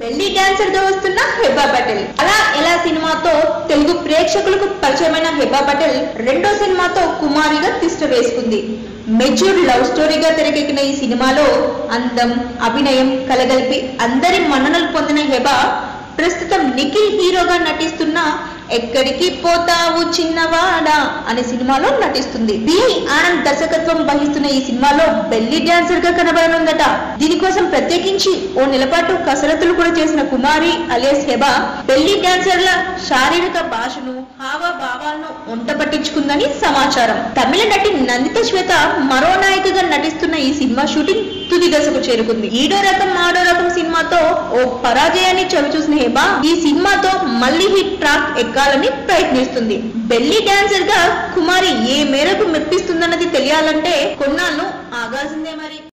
పెళ్లి డాన్సర్ గా వస్తున్న హెబా పటేల్ అలా ఎలా సినిమాతో తెలుగు ప్రేక్షకులకు పరిచయమైన హెబా పటేల్ రెండో సినిమాతో కుమారిగా తిష్ట వేసుకుంది మెచ్యూర్ లవ్ స్టోరీగా తెరకెక్కిన ఈ సినిమాలో అందం అభినయం కలగలిపి అందరి మన్ననలు పొందిన హెబా ప్రస్తుతం నిఖిల్ హీరోగా నటిస్తున్న ఎక్కడికి పోతావు చిన్నవాడా అనే సినిమాలో నటిస్తుంది బిఐ ఆనంద్ దర్శకత్వం వహిస్తున్న ఈ సినిమాలో బెల్లి డాన్సర్ గా కనబడనుందట దీనికోసం ప్రత్యేకించి ఓ నెలపాటు కసరత్తులు కూడా చేసిన కుమారి అలియాస్ హెబా బెల్లి డాన్సర్ల శారీరక భాషను హావభావాలను వంట పట్టించుకుందని సమాచారం తమిళ నటి నందిత శ్వేత మరో నాయికగా నటిస్తున్న ఈ సినిమా షూటింగ్ తుది దశకు చేరుకుంది ఈడో రకం ఆడో రకం సినిమాతో ఓ పరాజయాన్ని చవిచూసిన హేబా ఈ సినిమాతో మళ్ళీ హిట్ ట్రాక్ ఎక్కాలని ప్రయత్నిస్తుంది బెల్లి డాన్సర్ గా కుమారి ఏ మేరకు మెప్పిస్తుందన్నది తెలియాలంటే కొన్నాళ్ళు ఆగాల్సిందే మరి